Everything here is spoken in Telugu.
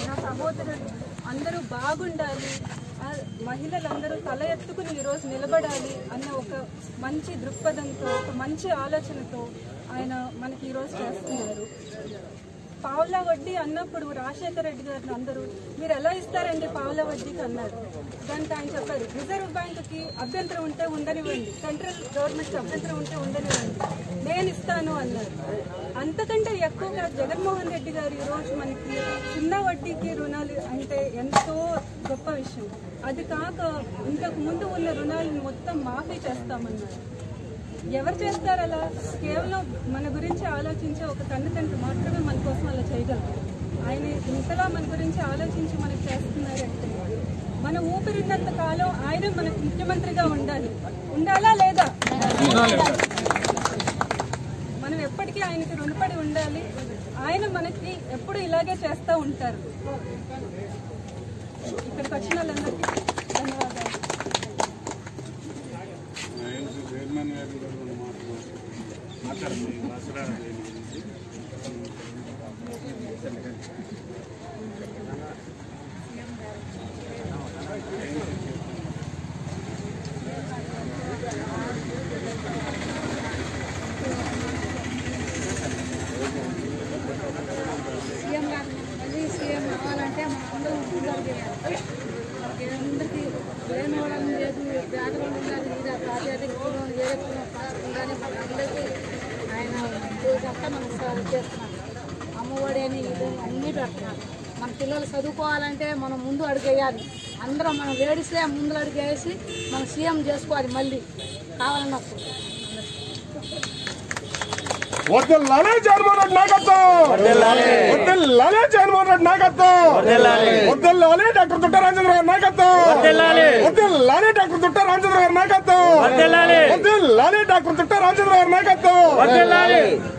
నా సహోదరులు అందరూ బాగుండాలి ఆ మహిళలందరూ తల ఎత్తుకుని ఈరోజు నిలబడాలి అన్న ఒక మంచి దృక్పథంతో ఒక మంచి ఆలోచనతో ఆయన మనకి ఈరోజు చేస్తున్నారు పావుల వడ్డీ అన్నప్పుడు రాజశేఖర రెడ్డి గారిని అందరూ మీరు ఎలా ఇస్తారండి పావుల వడ్డీకి అన్నారు దానికి ఆయన చెప్పారు రిజర్వ్ బ్యాంకుకి అభ్యంతరం ఉంటే ఉండనివ్వండి సెంట్రల్ గవర్నమెంట్ అభ్యంతరం ఉంటే ఉండనివ్వండి నేను ఇస్తాను అన్నారు అంతకంటే ఎక్కువగా జగన్మోహన్ రెడ్డి గారు ఈరోజు మనకి చిన్న వడ్డీకి రుణాలు అంటే ఎంతో గొప్ప విషయం అది కాక ఇంతకు ముందు ఉన్న రుణాలను మొత్తం మాఫీ చేస్తామన్నారు ఎవరు చేస్తారు అలా కేవలం మన గురించి ఆలోచించే ఒక తల్లిదండ్రులు మాత్రమే మన కోసం అలా చేయగలరు ఆయన ఇంతలా మన గురించి ఆలోచించి మనకు చేస్తున్నారంటే మన ఊపిరిన్నంత కాలం ఆయన మనకు ముఖ్యమంత్రిగా ఉండాలి ఉండాలా లేదా మనం ఎప్పటికీ ఆయనకి రుణపడి ఉండాలి ఆయన మనకి ఎప్పుడు ఇలాగే చేస్తూ ఉంటారు ఇక్కడికి వచ్చిన వాళ్ళందరికీ ధన్యవాదాలు చైర్మన్ గారు కూడా రెండు మాటలు మాట్లాడండి దసరా దేని గురించి సీఎం గారు మళ్ళీ సీఎం కావాలంటే మన అందరూ ముందరు చేయాలి అందరికీ లేని వాళ్ళని లేదు పేదవాళ్ళు ఉండాలి ఇది ప్రాధాన్యత కులం వేరే కులం కాదు ఉండాలి మన అందరికీ ఆయన ఇదంతా మనం స- చేస్తున్నాం అమ్మఒడి అని ఇది అన్నీ పెడుతున్నారు మన పిల్లలు చదువుకోవాలంటే మనం ముందు అడుగేయాలి అందరం మనం వేడిస్తే ముందు అడుగు వేసి మనం సీఎం చేసుకోవాలి మళ్ళీ కావాలన్నప్పుడు వద్దలాలే జగన్మోహన్ రెడ్డి నాయకత్వం వద్దలాలే జగన్మోహన్ రెడ్డి నాయకత్వం వద్దలాలే డాక్టర్ దుట్ట రాజేంద్ర గారి నాయకత్వం వద్దలాలే డాక్టర్ దుట్ట రాజేంద్ర గారి నాయకత్వం వద్దలాలే డాక్టర్ దుట్ట రాజేంద్ర గారి నాయకత్వం